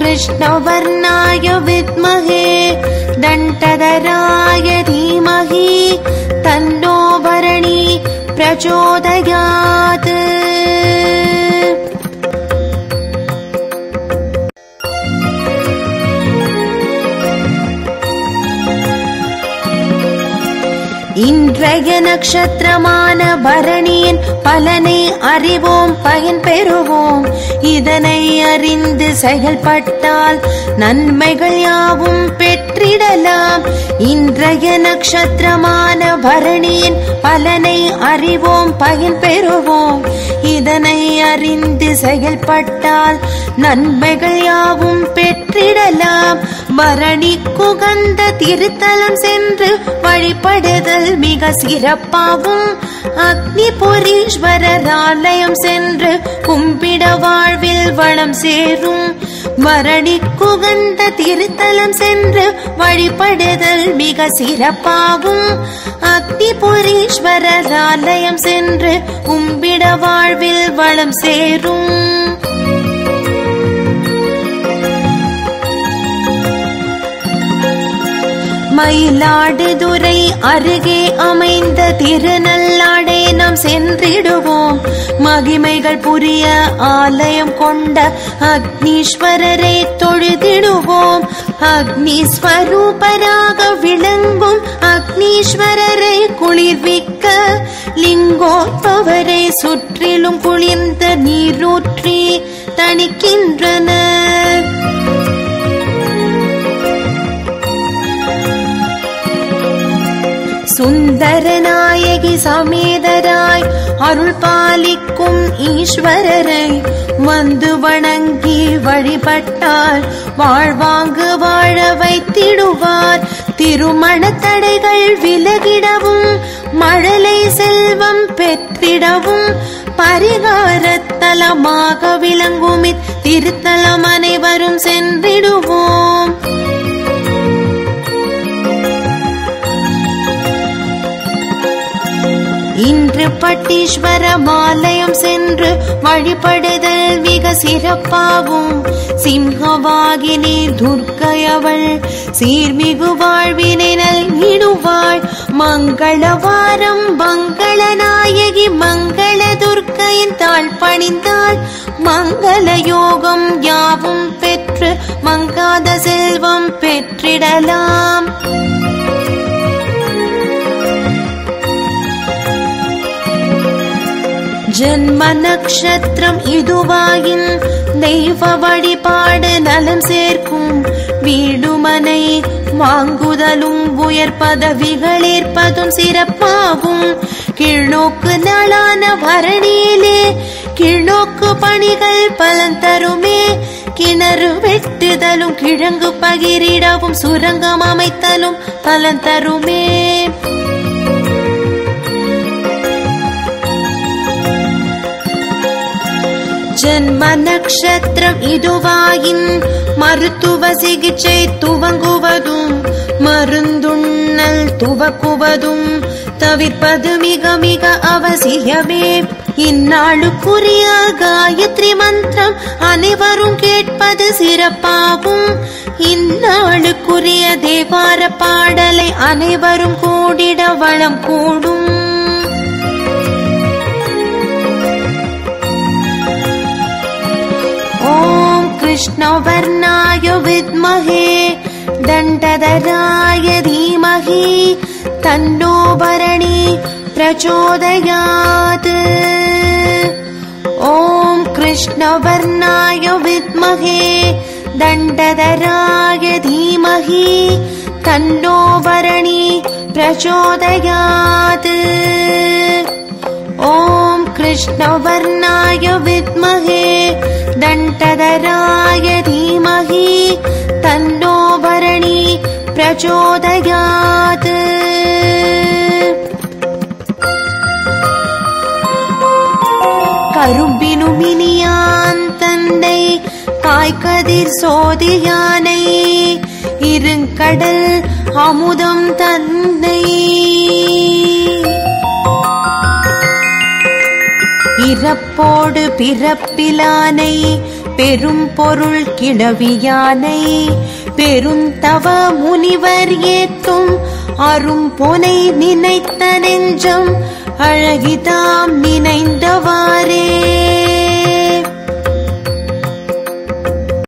कृष्णवर्णाय विद्महे दण्टधराय धीमहि तन्नो भरणी प्रचोदयात् இன்றைய நட்சத்திரமான பரணியின் பலனை அறிவோம் பயன் பெறுவோம் இதனை அறிந்து செயல்பட்டால் நன்மைகள் யாவும் பெற்றிடலாம் இன்றைய நட்சத்திரமான பரணியின் பலனை அறிவோம் பயன் பெறுவோம் இதனை அறிந்து செயல்பட்டால் நன்மைகள் யாவும் பெற்றிடலாம் பரணி குகந்த திருத்தலம் சென்று வழிபடுதல் மிக சிறப்பாகும் அக்னி புரீஸ்வரர் ஆலயம் சென்று கும்பிட வாழ்வில் வளம் சேரும் பரணி குகந்த திருத்தலம் சென்று வழிபடுதல் மிக சிறப்பாகும் அக்னி புரீஸ்வரர் ஆலயம் சென்று கும்பிட வாழ்வில் வளம் சேரும் மயிலாடுதுறை அருகே அமைந்த திருநள்ளாடே நாம் சென்றிடுவோம் மகிமைகள் புரிய ஆலயம் கொண்ட அக்னீஸ்வரரை தொழுதிடுவோம் அக்னிஸ்வரூபராக விளங்கும் அக்னீஸ்வரரை குளிர்விக்க லிங்கோத்பவரை சுற்றிலும் குளிர்ந்த நீரூற்றி தணிக்கின்றனர் சுந்தரநாயகி சமேதராய் அருள் பாலிக்கும் ஈஸ்வரரை வந்து வணங்கி வழிபட்டால் வாழ்வாங்கு வாழ வைத்திடுவார் திருமண தடைகள் விலகிடவும் மழலை செல்வம் பெற்றிடவும் பரிகாரத்தலமாக விளங்கும் இத்திருத்தலம் அனைவரும் சென்றிடுவோம் இன்று பட்டீஸ்வரம் ஆலயம் சென்று வழிபடுதல் மிக சிறப்பாகும் சிம்ஹவாகினி துர்க்கையவள் சீர்மிகு வாழ்வினை நல்கிடுவாள் மங்களவாரம் மங்கள நாயகி மங்கள துர்க்கையின் தாழ் பணிந்தாள் மங்கள யோகம் யாவும் பெற்று மங்காத செல்வம் பெற்றிடலாம் ஜன்ம நக்ஷத்திரம் இதுவாயின் தெய்வ வழிபாடு நலம் சேர்க்கும் வீடுமனை வாங்குதலும் உயர் பதவிகள் ஏற்பதும் சிறப்பாகும் கீழ்நோக்கு நாளான பரணியிலே கீழ்நோக்கு பணிகள் பலன் தருமே கிணறு வெட்டுதலும் கிழங்கு பகிரிடவும் சுரங்கம் அமைத்தலும் பலன் தருமே ஜன்ம நக்ஷத்திரம் இதுவாயின் மருத்துவ சிகிச்சை துவங்குவதும் மருந்துண்ணல் துவக்குவதும் தவிர்ப்பது மிக மிக அவசியமே இந்நாளுக்குரிய காயத்ரி மந்திரம் அனைவரும் கேட்பது சிறப்பாகும் இந்நாளுக்குரிய தேவார பாடலை அனைவரும் கூடிட வளம் கூடும் ॐ कृष्णवर्णाय विद्महे दण्डधराय धीमहि तन्नो भरणी प्रचोदयात् ॐ कृष्णवर्णाय विद्महे दण्डधराय धीमहि तन्नो भरणी प्रचोदयात् ॐ कृष्णवर्णाय विद्महे दण्टधराय धीमहि तन्नो भरणी प्रचोदयात् கரும்பினுமினியான் தந்தை காய்கதிர் சோதியானை இருங்கடல் அமுதம் தந்தை இறப்போடு பிறப்பிலானை பெரும் பொருள் கிளவியானை பெருந்தவ முனிவர் ஏத்தும் அரும் பொனை நினைத்த நெஞ்சம் அழகிதாம் நினைந்தவாறே